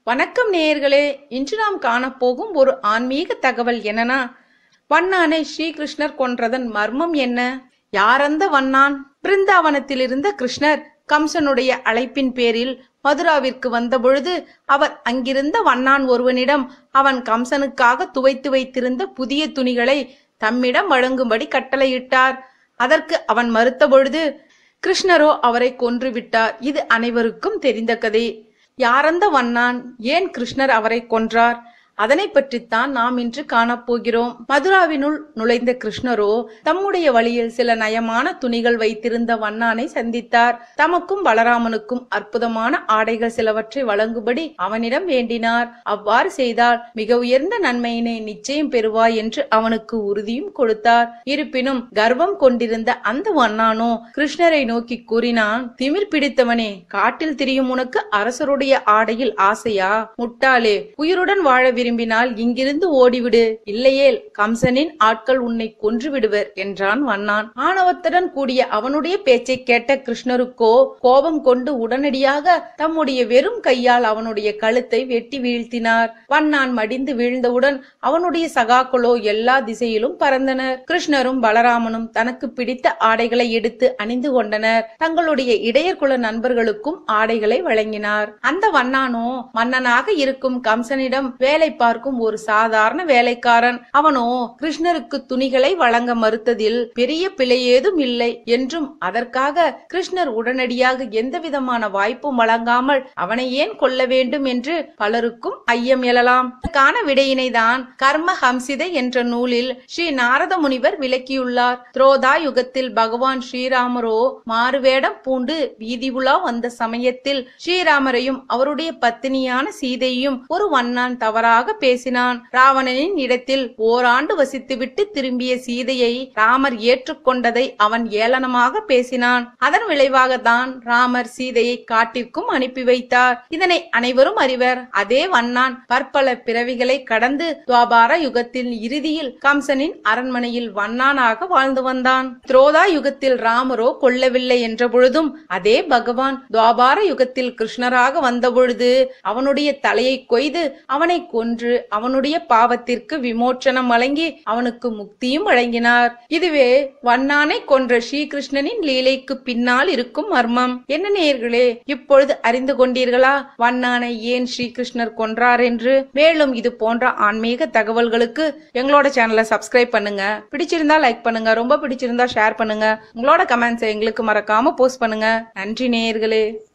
வணக்கம் நேயர்களே இன்று நாம் காணப்போகும் ஒரு ஆன்மீக தகவல் என்னன்னா வண்ணானை ஸ்ரீகிருஷ்ணர் கொன்றதன் மர்மம் என்ன யாரந்த வண்ணான் பிருந்தாவனத்தில் இருந்த கிருஷ்ணர் கம்சனுடைய அழைப்பின் பேரில் மதுராவிற்கு வந்தபொழுது அவர் அங்கிருந்த வண்ணான் ஒருவனிடம் அவன் கம்சனுக்காக துவைத்து வைத்திருந்த புதிய துணிகளை தம்மிடம் வழங்கும்படி கட்டளையிட்டார் அதற்கு அவன் மறுத்தபொழுது கிருஷ்ணரோ அவரை கொன்று விட்டார் இது அனைவருக்கும் தெரிந்த கதை யாரந்த வண்ணான் ஏன் கிருஷ்ணர் அவரை கொன்றார் அதனை பற்றித்தான் நாம் இன்று காணப்போகிறோம் மதுராவினுள் நுழைந்த கிருஷ்ணரோ தம்முடைய வழியில் சில நயமான துணிகள் வைத்திருந்த வண்ணானை சந்தித்தார் தமக்கும் பலராமனுக்கும் அற்புதமான ஆடைகள் சிலவற்றை வழங்கும்படி அவனிடம் வேண்டினார் அவ்வாறு செய்தால் மிக உயர்ந்த நன்மையினை நிச்சயம் பெறுவாய் என்று அவனுக்கு உறுதியும் கொடுத்தார் இருப்பினும் கர்வம் கொண்டிருந்த அந்த வண்ணானோ கிருஷ்ணரை நோக்கி கூறினான் திமிர் பிடித்தவனே காட்டில் திரியும் உனக்கு அரசருடைய ஆடையில் ஆசையா முட்டாளே உயிருடன் வாழ விரும்பினால் இங்கிருந்து ஓடிவிடு இல்லையேல் கம்சனின் ஆட்கள் உன்னை கொன்று விடுவர் என்றான் வண்ணான் ஆணவத்துடன் கூடிய அவனுடைய பேச்சை கேட்ட கிருஷ்ணருக்கோ கோபம் கொண்டு உடனடியாக தம்முடைய வெறும் கையால் அவனுடைய கழுத்தை வெட்டி வீழ்த்தினார் வண்ணான் மடிந்து வீழ்ந்தவுடன் அவனுடைய சகாக்களோ எல்லா திசையிலும் பறந்தனர் கிருஷ்ணரும் பலராமனும் தனக்கு பிடித்த ஆடைகளை எடுத்து அணிந்து கொண்டனர் தங்களுடைய இடையர்குல நண்பர்களுக்கும் ஆடைகளை வழங்கினார் அந்த வண்ணானோ மன்னனாக இருக்கும் கம்சனிடம் வேலை பார்க்கும் ஒரு சாதாரண வேலைக்காரன் அவனோ கிருஷ்ணருக்கு துணிகளை வழங்க மறுத்ததில் பெரிய பிழை ஏதும் இல்லை என்றும் அதற்காக கிருஷ்ணர் உடனடியாக எந்த விதமான வாய்ப்பும் வழங்காமல் அவனை ஏன் கொல்ல வேண்டும் என்று பலருக்கும் ஐயம் எழலாம் இதற்கான விடையினை தான் கர்ம ஹம்சிதை என்ற நூலில் ஸ்ரீ நாரத முனிவர் விளக்கியுள்ளார் துரோதா யுகத்தில் பகவான் ஸ்ரீராமரோ மாறுவேடம் பூண்டு வீதி உலா வந்த சமயத்தில் ஸ்ரீராமரையும் அவருடைய பத்தினியான சீதையும் ஒரு வண்ணான் தவறாக பேசினான் ராவணனின் இடத்தில் ஓராண்டு வசித்துவிட்டு திரும்பிய சீதையை ராமர் ஏற்றுக்கொண்டதை அவன் ஏளனமாக பேசினான் அதன் விளைவாக தான் ராமர் சீதையை காட்டிற்கும் அனுப்பி வைத்தார் இதனை அனைவரும் அறிவர் அதே வண்ணான் பற்பல பிறவிகளை கடந்து துவாபார யுகத்தின் இறுதியில் கம்சனின் அரண்மனையில் வண்ணானாக வாழ்ந்து வந்தான் துரோதா யுகத்தில் ராமரோ கொல்லவில்லை என்ற பொழுதும் அதே பகவான் துவாபார யுகத்தில் கிருஷ்ணராக வந்த பொழுது அவனுடைய தலையை கொய்து அவனை கொன்று அவனுடைய பாவத்திற்கு விமோச்சனம் வழங்கி அவனுக்கு முக்தியும் வழங்கினார் இதுவே வண்ணானை கொன்ற ஸ்ரீகிருஷ்ணனின் லீலைக்கு பின்னால் இருக்கும் மர்மம் என்ன நேயர்களே இப்பொழுது அறிந்து கொண்டீர்களா வண்ணானை ஏன் ஸ்ரீகிருஷ்ணர் கொன்றார் என்று மேலும் இது போன்ற ஆன்மீக தகவல்களுக்கு எங்களோட சேனலை சப்ஸ்கிரைப் பண்ணுங்க பிடிச்சிருந்தா லைக் பண்ணுங்க ரொம்ப பிடிச்சிருந்தா ஷேர் பண்ணுங்க உங்களோட கமெண்ட்ஸை எங்களுக்கு மறக்காம போஸ்ட் பண்ணுங்க நன்றி நேயர்களே